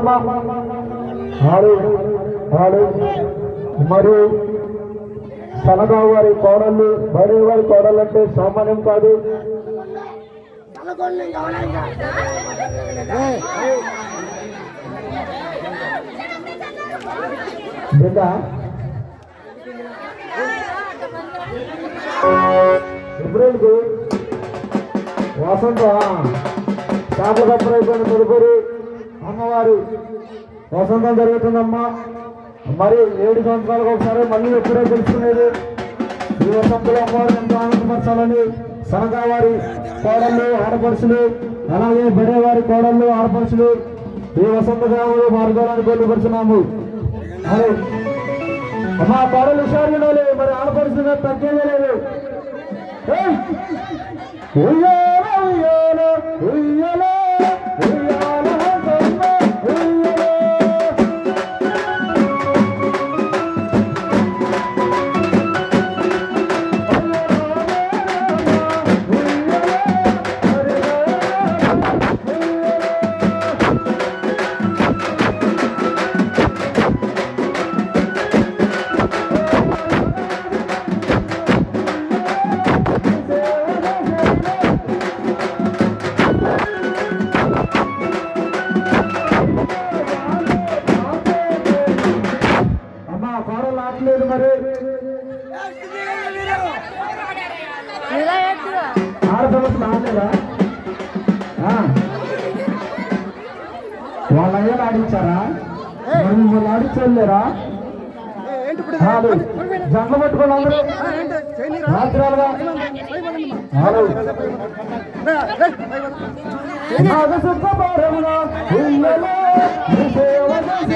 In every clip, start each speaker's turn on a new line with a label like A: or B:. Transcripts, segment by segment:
A: అమ్మ ఆడు ఆడు మరి సనగావు వారి కోడళ్ళు బడే వారి కోడళ్ళు అంటే సామాన్యం కాదు బిడ్డ ఎప్పుడేంటి వసంత చేపల కప్పలు అయిపోయిన తదుపరి అమ్మవారి వసంతం జరుగుతుందమ్మా మరి ఏడు సంవత్సరాలకు ఒకసారి మళ్ళీ ఎప్పుడే తెలుసుకునేది ఈ వసంతలో అమ్మవారు ఎంతో ఆనందపరచాలని సనగా వారి కోడళ్ళు ఆడపడుచులు అలాగే బడేవారి కోడళ్ళు ఆడపడుచులు ఈ వసంత గ్రామంలో మార్గాలను కొల్లుపరుచున్నాము అరే అమ్మా కోడలు హుషారుగానే మరి ఆడపడుచులుగా తగ్గేదే లేదు ఏయ్! ఉయ్యాల ఉయ్యాల ఉయ్యాల ఉయ్యాల బొమ్మ ఉయ్యాల అమ్మా కోడలు ఆటలేదు మరి ఆడపిల్లలు ఆడలేదా ఆ. వాళ్ళ అయ్యలు ఆడించారా మరి మిమ్మల్ని ఆడించలేరా కాదు జంట పట్టుకోండి అందరూ రాత్రాలుగా హలో నాగ సుఖభారమున ఉయ్యలో నీ సేవ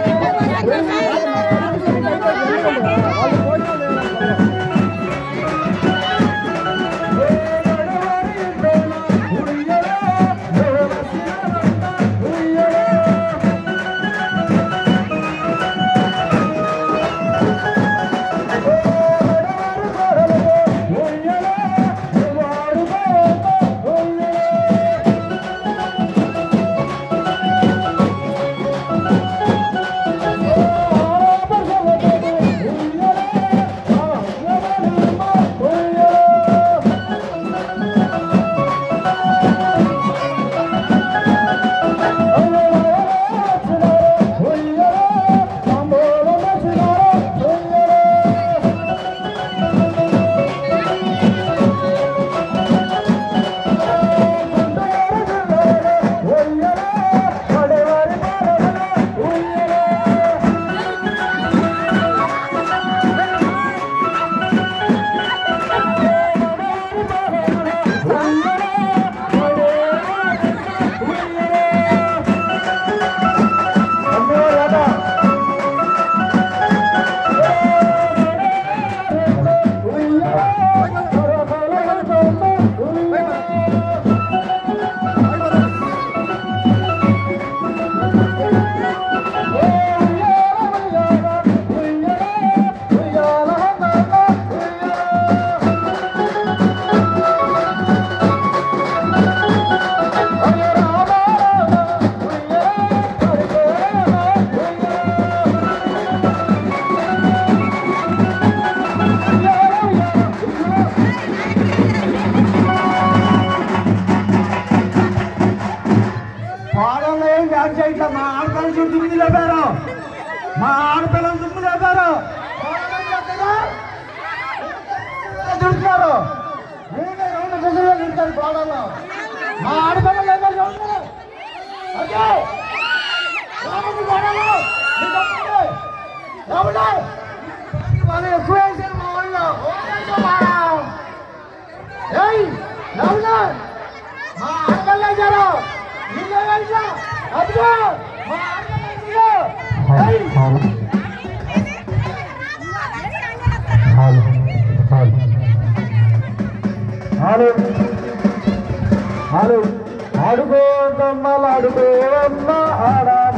A: పాడంలో ఏం డాన్స్ చేయట్లా మా ఆడపిల్ల చూడు దుమ్ము లేపారు మా ఆడపిల్లని దుమ్ము లేపారు తిడుతున్నారు నేనే రెండు గజలు తింటారు పాడంలో మా ఆడపిల్ల లేపారు చూడండి అదే రాముడి పాడంలో మీ తమ్ముడు. రాముడు. వాళ్ళు ఎక్కువ వేసారు మా వాళ్ళు ఏయ్ రాముడు మా ఆడపిల్ల వేశారు నీకే తెలుసా అదిగో మా ఆడపిల్ల వేశారు. ఏయ్ హలో హలో ఆడుకో దమ్మలు ఆడుకో అమ్మ ఆడా